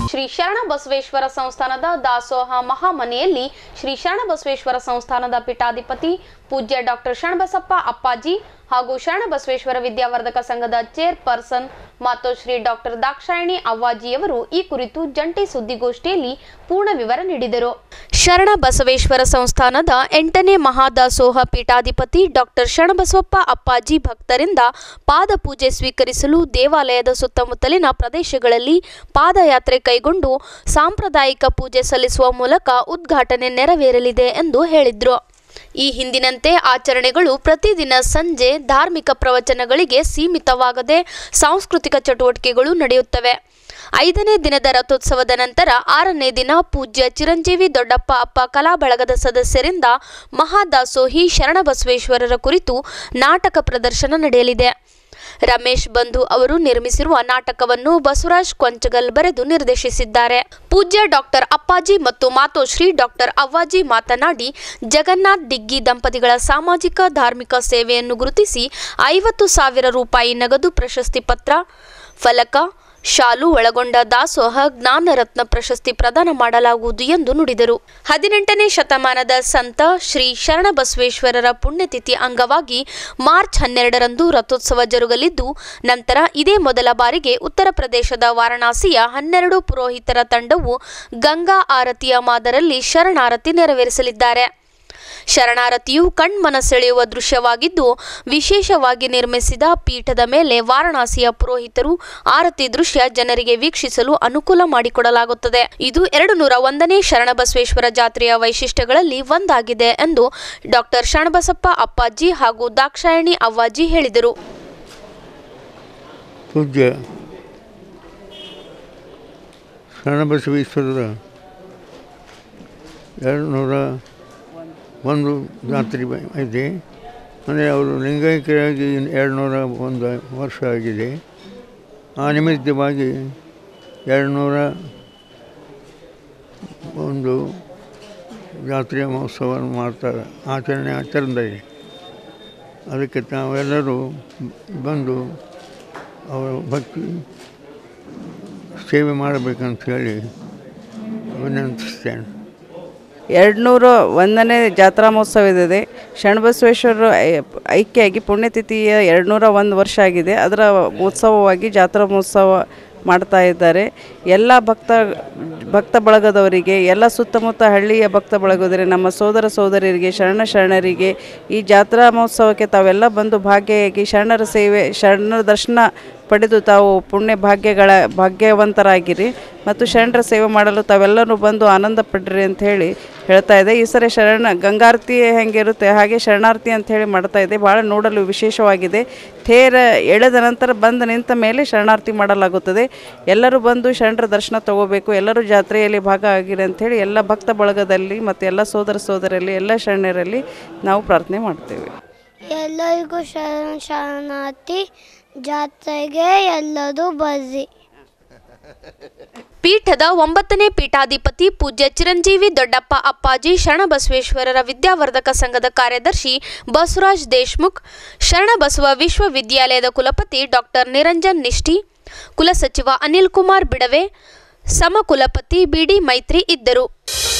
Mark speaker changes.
Speaker 1: ಶ್ರೀ ಶರಣ ಬಸವೇಶ್ವರ ಸಂಸ್ಥಾನದ ದಾಸೋಹ ಮಹಾಮನೆಯಲ್ಲಿ ಶ್ರೀ ಶರಣ ಬಸವೇಶ್ವರ ಸಂಸ್ಥಾನದ ಪೀಠಾಧಿಪತಿ ಪೂಜ್ಯ ಡಾಕ್ಟರ್ ಶರಣಬಸಪ್ಪ ಅಪ್ಪಾಜಿ ಹಾಗೂ ಶರಣ ಬಸವೇಶ್ವರ ವಿದ್ಯಾವರ್ಧಕ ಸಂಘದ ಚೇರ್ಪರ್ಸನ್ ಮಾತೋಶ್ರೀ ಡಾಕ್ಟರ್ ದಾಕ್ಷಾಯಣಿ ಅವ್ವಾಜಿಯವರು ಈ ಕುರಿತು ಜಂಟಿ ಸುದ್ದಿಗೋಷ್ಠಿಯಲ್ಲಿ ಪೂರ್ಣ ವಿವರ ನೀಡಿದರು ಶರಣ ಬಸವೇಶ್ವರ ಸಂಸ್ಥಾನದ ಎಂಟನೇ ಮಹಾದಾಸೋಹ ಪೀಠಾಧಿಪತಿ ಡಾಕ್ಟರ್ ಶರಣಬಸವಪ್ಪ ಅಪ್ಪಾಜಿ ಭಕ್ತರಿಂದ ಪಾದಪೂಜೆ ಸ್ವೀಕರಿಸಲು ದೇವಾಲಯದ ಸುತ್ತಮುತ್ತಲಿನ ಪ್ರದೇಶಗಳಲ್ಲಿ ಪಾದಯಾತ್ರೆ ಕೈಗೊಂಡು ಸಾಂಪ್ರದಾಯಿಕ ಪೂಜೆ ಸಲ್ಲಿಸುವ ಮೂಲಕ ಉದ್ಘಾಟನೆ ನೆರವೇರಲಿದೆ ಎಂದು ಹೇಳಿದ್ರು ಈ ಹಿಂದಿನಂತೆ ಆಚರಣೆಗಳು ಪ್ರತಿದಿನ ಸಂಜೆ ಧಾರ್ಮಿಕ ಪ್ರವಚನಗಳಿಗೆ ಸೀಮಿತವಾಗದೆ ಸಾಂಸ್ಕೃತಿಕ ಚಟುವಟಿಕೆಗಳು ನಡೆಯುತ್ತವೆ ಐದನೇ ದಿನದ ರಥೋತ್ಸವದ ನಂತರ ಆರನೇ ದಿನ ಪೂಜ್ಯ ಚಿರಂಜೀವಿ ದೊಡ್ಡಪ್ಪ ಅಪ್ಪ ಕಲಾ ಬಳಗದ ಸದಸ್ಯರಿಂದ ಮಹಾದಾಸೋಹಿ ಶರಣಬಸವೇಶ್ವರರ ಕುರಿತು ನಾಟಕ ಪ್ರದರ್ಶನ ನಡೆಯಲಿದೆ ರಮೇಶ್ ಬಂಧು ಅವರು ನಿರ್ಮಿಸಿರುವ ನಾಟಕವನ್ನು ಬಸವರಾಜ್ ಕೊಂಚಗಲ್ ಬರೆದು ನಿರ್ದೇಶಿಸಿದ್ದಾರೆ ಪೂಜ್ಯ ಡಾಕ್ಟರ್ ಅಪ್ಪಾಜಿ ಮತ್ತು ಮಾತೋಶ್ರೀ ಡಾಕ್ಟರ್ ಅವ್ವಾಜಿ ಮಾತನಾಡಿ ಜಗನ್ನಾಥ್ ದಿಗ್ಗಿ ದಂಪತಿಗಳ ಸಾಮಾಜಿಕ ಧಾರ್ಮಿಕ ಸೇವೆಯನ್ನು ಗುರುತಿಸಿ ಐವತ್ತು ಸಾವಿರ ರೂಪಾಯಿ ನಗದು ಪ್ರಶಸ್ತಿ ಪತ್ರ ಫಲಕ ಶಾಲು ಒಳಗೊಂಡ ದಾಸೋಹ ಜ್ಞಾನರತ್ನ ಪ್ರಶಸ್ತಿ ಪ್ರದಾನ ಮಾಡಲಾಗುವುದು ಎಂದು ನುಡಿದರು ಹದಿನೆಂಟನೇ ಶತಮಾನದ ಸಂತ ಶ್ರೀ ಶರಣಬಸವೇಶ್ವರರ ಪುಣ್ಯತಿಥಿ ಅಂಗವಾಗಿ ಮಾರ್ಚ್ ಹನ್ನೆರಡರಂದು ರಥೋತ್ಸವ ಜರುಗಲಿದ್ದು ನಂತರ ಇದೇ ಮೊದಲ ಬಾರಿಗೆ ಉತ್ತರ ಪ್ರದೇಶದ ವಾರಣಾಸಿಯ ಹನ್ನೆರಡು ಪುರೋಹಿತರ ತಂಡವು ಗಂಗಾ ಆರತಿಯ ಮಾದರಲ್ಲಿ ಶರಣಾರತಿ ನೆರವೇರಿಸಲಿದ್ದಾರೆ ಶರಣಾರತಿಯು ಕಣ್ಮನ ಸೆಳೆಯುವ ದೃಶ್ಯವಾಗಿದ್ದು ವಿಶೇಷವಾಗಿ ನಿರ್ಮಿಸಿದ ಪೀಠದ ಮೇಲೆ ವಾರಣಾಸಿಯ ಪುರೋಹಿತರು ಆರತಿ ದೃಶ್ಯ ಜನರಿಗೆ ವೀಕ್ಷಿಸಲು ಅನುಕೂಲ ಮಾಡಿಕೊಡಲಾಗುತ್ತದೆ ಇದು ಎರಡು ನೂರ ಒಂದನೇ ಶರಣಬಸವೇಶ್ವರ ಜಾತ್ರೆಯ ವೈಶಿಷ್ಟ್ಯಗಳಲ್ಲಿ ಒಂದಾಗಿದೆ ಎಂದು ಡಾಕ್ಟರ್ ಶರಣಬಸಪ್ಪ ಅಪ್ಪಾಜಿ ಹಾಗೂ ದಾಕ್ಷಾಯಣಿ ಅವ್ವಾಜಿ ಹೇಳಿದರು
Speaker 2: ಪೂಜ್ಯ ಶರಣಬಸವೇಶ್ವರರ ಎರಡು ನೂರ ಒಂದು ಜಾತ್ರೆ ಬ- ಇದೆ ಅಂದರೆ ಅವರು ಲಿಂಗೈಕ್ಯರಾಗಿ ಎರಡು ನೂರ ಒಂದು ವರ್ಷ ಆಗಿದೆ ಆ ನಿಮಿತ್ತವಾಗಿ ಎರಡು ನೂರ ಒಂದು ಜಾತ್ರೆಯ ಮಹೋತ್ಸವವನ್ನು ಮಾಡ್ತಾರೆ ಆಚರಣೆ ಆಚರಣೆ ಇದೆ ಅದಕ್ಕೆ ತಾವೆಲ್ಲರೂ ಬಂದು ಅವರ ಭಕ್ತಿ ಸೇವೆ ಮಾಡಬೇಕಂತ ಹೇಳಿ ವಿನಂತಿಸ್ತೇನೆ
Speaker 3: ಎರಡು ನೂರು ಒಂದನೇ ಜಾತ್ರಾ ಮಹೋತ್ಸವ ಇದೆ ಶರಣಬಸವೇಶ್ವರರು ಐ- ಐಕ್ಯಾಗಿ ಪುಣ್ಯತಿಥಿಯ ಎರಡು ನೂರ ಒಂದು ವರ್ಷ ಆಗಿದೆ ಅದರ ಉತ್ಸವವಾಗಿ ಜಾತ್ರಾ ಮಹೋತ್ಸವ ಮಾಡ್ತಾ ಇದ್ದಾರೆ ಎಲ್ಲ ಭಕ್ತ ಭಕ್ತ ಬಳಗದವರಿಗೆ ಎಲ್ಲ ಸುತ್ತಮುತ್ತ ಹಳ್ಳಿಯ ಭಕ್ತ ಬಳಗದವರಿಗೆ ನಮ್ಮ ಸೋದರ ಸೋದರಿಯರಿಗೆ ಶರಣ ಶರಣರಿಗೆ ಈ ಜಾತ್ರಾ ಮಹೋತ್ಸವಕ್ಕೆ ತಾವೆಲ್ಲ ಬಂದು ಭಾಗಿಯಾಗಿ ಶರಣರ ಸೇವೆ ಶರಣರ ದರ್ಶನ ಪಡೆದು ತಾವು ಪುಣ್ಯ ಭಾಗ್ಯಗಳ ಭಾಗ್ಯವಂತರಾಗಿರಿ ಮತ್ತು ಶರಣರ ಸೇವೆ ಮಾಡಲು ತಾವೆಲ್ಲರೂ ಬಂದು ಆನಂದ ಪಡ್ರಿ ಅಂತ ಹೇಳಿ ಹೇಳ್ತಾ ಇದೆ ಈ ಸರಿ ಶರಣ ಗಂಗಾರತಿ ಹೆಂಗಿರುತ್ತೆ ಹಾಗೆ ಶರಣಾರತಿ ಅಂತ ಹೇಳಿ ಮಾಡ್ತಾ ಇದೆ ಭಾಳ ನೋಡಲು ವಿಶೇಷವಾಗಿದೆ ತೇರ ಎಳೆದ ನಂತರ ಬಂದ ನಿಂತ ಮೇಲೆ ಶರಣಾರತಿ ಮಾಡಲಾಗುತ್ತದೆ ಎಲ್ಲರೂ ಬಂದು ಶರಣರ ದರ್ಶನ ತಗೋಬೇಕು ಎಲ್ಲರೂ ಜಾತ್ರೆಯಲ್ಲಿ ಭಾಗ ಆಗಿರಿ ಅಂಥೇಳಿ ಎಲ್ಲ ಭಕ್ತ ಬಳಗದಲ್ಲಿ ಮತ್ತು ಎಲ್ಲ ಸೋದರ ಸೋದರಲ್ಲಿ ಎಲ್ಲ ಶರಣರಲ್ಲಿ ನಾವು ಪ್ರಾರ್ಥನೆ ಮಾಡ್ತೇವೆ
Speaker 4: ಎಲ್ಲರಿಗೂ ಶರಣ ಶರಣಾರ್ಥಿ ಜಾತ್ರೆಗೆ ಎಲ್ಲರೂ ಬರ್ರಿ
Speaker 1: ಪೀಠದ ಒಂಬತ್ತನೇ ಪೀಠಾಧಿಪತಿ ಪೂಜ್ಯ ಚಿರಂಜೀವಿ ದೊಡ್ಡಪ್ಪ ಅಪ್ಪಾಜಿ ಶರಣಬಸವೇಶ್ವರರ ವಿದ್ಯಾವರ್ಧಕ ಸಂಘದ ಕಾರ್ಯದರ್ಶಿ ಬಸವರಾಜ್ ದೇಶ್ಮುಖ್ ಶರಣಬಸವ ವಿಶ್ವವಿದ್ಯಾಲಯದ ಕುಲಪತಿ ಡಾಕ್ಟರ್ ನಿರಂಜನ್ ನಿಷ್ಠಿ ಕುಲಸಚಿವ ಅನಿಲ್ ಕುಮಾರ್ ಬಿಡವೆ ಸಮಕುಲಪತಿ ಬಿಡಿ ಮೈತ್ರಿ ಇದ್ದರು